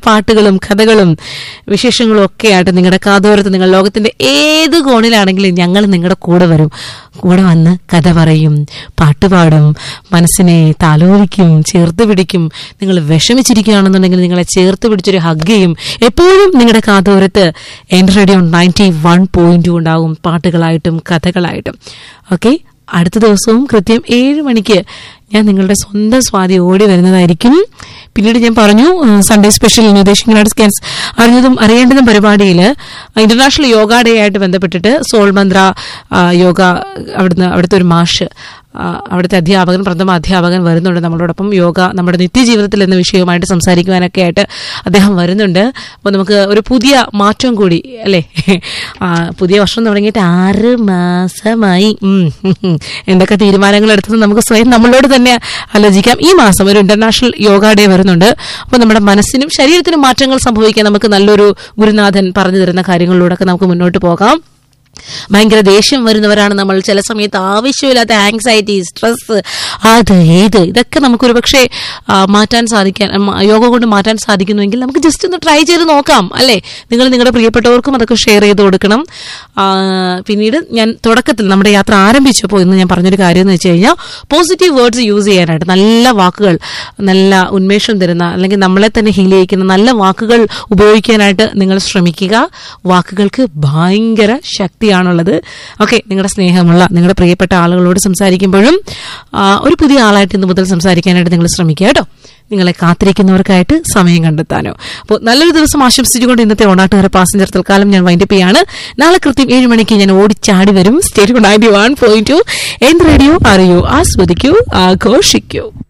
പാട്ടുകളും കഥകളും വിശേഷങ്ങളും ഒക്കെ ആയിട്ട് നിങ്ങളുടെ കാതോരത്ത് നിങ്ങൾ ലോകത്തിന്റെ ഏത് കോണിലാണെങ്കിലും ഞങ്ങൾ നിങ്ങളുടെ കൂടെ വരും കൂടെ വന്ന് കഥ പറയും പാട്ടുപാടും മനസ്സിനെ താലോലിക്കും ചേർത്ത് പിടിക്കും നിങ്ങൾ വിഷമിച്ചിരിക്കുകയാണെന്നുണ്ടെങ്കിൽ നിങ്ങളെ ചേർത്ത് പിടിച്ചൊരു ഹഗ് ചെയ്യും എപ്പോഴും നിങ്ങളുടെ കാതോരത്ത് എൻ്റെ റേഡിയോ നയൻറ്റി വൺ പോയിന്റ് ഉണ്ടാകും പാട്ടുകളായിട്ടും കഥകളായിട്ടും ഓക്കെ അടുത്ത ദിവസവും കൃത്യം ഏഴ് മണിക്ക് ഞാൻ നിങ്ങളുടെ സ്വന്തം സ്വാതി ഓടി വരുന്നതായിരിക്കും പിന്നീട് ഞാൻ പറഞ്ഞു ഉം, സൺഡേ സ്പെഷ്യൽ നിർദ്ദേശങ്ങളായിട്ട് സ്കാൻസ് അറിഞ്ഞതും അറിയേണ്ടതും പരിപാടിയിൽ ഇന്റർനാഷണൽ യോഗ ഡേ ആയിട്ട് ബന്ധപ്പെട്ടിട്ട് സോൾ മന്ത്ര ആ, യോഗ അവിടുന്ന് അവിടുത്തെ ഒരു മാഷ് ആ, അവിടുത്തെ അധ്യാപകൻ പ്രഥമ അധ്യാപകൻ വരുന്നുണ്ട് നമ്മളോടൊപ്പം യോഗ നമ്മുടെ നിത്യജീവിതത്തിൽ എന്ന വിഷയവുമായിട്ട് സംസാരിക്കുവാനൊക്കെ ആയിട്ട് അദ്ദേഹം വരുന്നുണ്ട് അപ്പോൾ നമുക്ക് ഒരു പുതിയ മാറ്റം കൂടി അല്ലേ ആ, പുതിയ വർഷം തുടങ്ങിയിട്ട് ആറ് മാസമായി ഉം. എന്തൊക്കെ തീരുമാനങ്ങൾ എടുത്തത് നമുക്ക് സ്വയം നമ്മളോട് തന്നെ ആലോചിക്കാം ഈ മാസം ഒരു ഇന്റർനാഷണൽ യോഗ ഡേ വരുന്നുണ്ട് അപ്പോൾ നമ്മുടെ മനസ്സിനും ശരീരത്തിനും മാറ്റങ്ങൾ സംഭവിക്കാൻ നമുക്ക് നല്ലൊരു ഗുരുനാഥൻ പറഞ്ഞു തരുന്ന കാര്യങ്ങളിലൂടെ ഒക്കെ നമുക്ക് മുന്നോട്ട് പോകാം ഭയങ്കര ദേഷ്യം വരുന്നവരാണ് നമ്മൾ ചില സമയത്ത് ആവശ്യമില്ലാത്ത ആങ്സൈറ്റി സ്ട്രെസ് അത് ഏത് ഇതൊക്കെ നമുക്കൊരു പക്ഷേ ആ, മാറ്റാൻ സാധിക്കാൻ ഉം, യോഗ കൊണ്ട് മാറ്റാൻ സാധിക്കുന്നുവെങ്കിൽ നമുക്ക് ജസ്റ്റ് ഒന്ന് ട്രൈ ചെയ്ത് നോക്കാം അല്ലേ നിങ്ങൾ നിങ്ങളുടെ പ്രിയപ്പെട്ടവർക്കും അതൊക്കെ ഷെയർ ചെയ്ത് കൊടുക്കണം ആ, പിന്നീട് ഞാൻ തുടക്കത്തിൽ നമ്മുടെ യാത്ര ആരംഭിച്ചപ്പോൾ ഇന്ന് ഞാൻ പറഞ്ഞൊരു കാര്യം എന്ന് വെച്ച് കഴിഞ്ഞാൽ പോസിറ്റീവ് വേർഡ്സ് യൂസ് ചെയ്യാനായിട്ട് നല്ല വാക്കുകൾ നല്ല ഉന്മേഷം തരുന്ന അല്ലെങ്കിൽ നമ്മളെ തന്നെ ഹീൽ ചെയ്യിക്കുന്ന നല്ല വാക്കുകൾ ഉപയോഗിക്കാനായിട്ട് നിങ്ങൾ ശ്രമിക്കുക വാക്കുകൾക്ക് ഭയങ്കര ശക്തിയാണുള്ളത് ഓക്കെ നിങ്ങളുടെ സ്നേഹമുള്ള നിങ്ങളുടെ പ്രിയപ്പെട്ട ആളുകളോട് സംസാരിക്കുമ്പോഴും ആ, ഒരു പുതിയ ആളായിട്ട് ഇന്ന് മുതൽ സംസാരിക്കാനായിട്ട് നിങ്ങൾ ശ്രമിക്കുക കേട്ടോ നിങ്ങളെ കാത്തിരിക്കുന്നവർക്കായിട്ട് സമയം കണ്ടെത്താനോ അപ്പോൾ നല്ലൊരു ദിവസം ആശംസിച്ചുകൊണ്ട് ഇന്നത്തെ ഓണാട്ടുകാര പാസഞ്ചർ തൽക്കാലം ഞാൻ വൈൻഡപ്പ് ചെയ്യാണ് നാളെ കൃത്യം ഏഴ് മണിക്ക് ഞാൻ ഓടിച്ചാടി വരും state ninety one point two എന്ത് റേഡിയോ അറിയൂ ആസ്വദിക്കൂ ആഘോഷിക്കൂ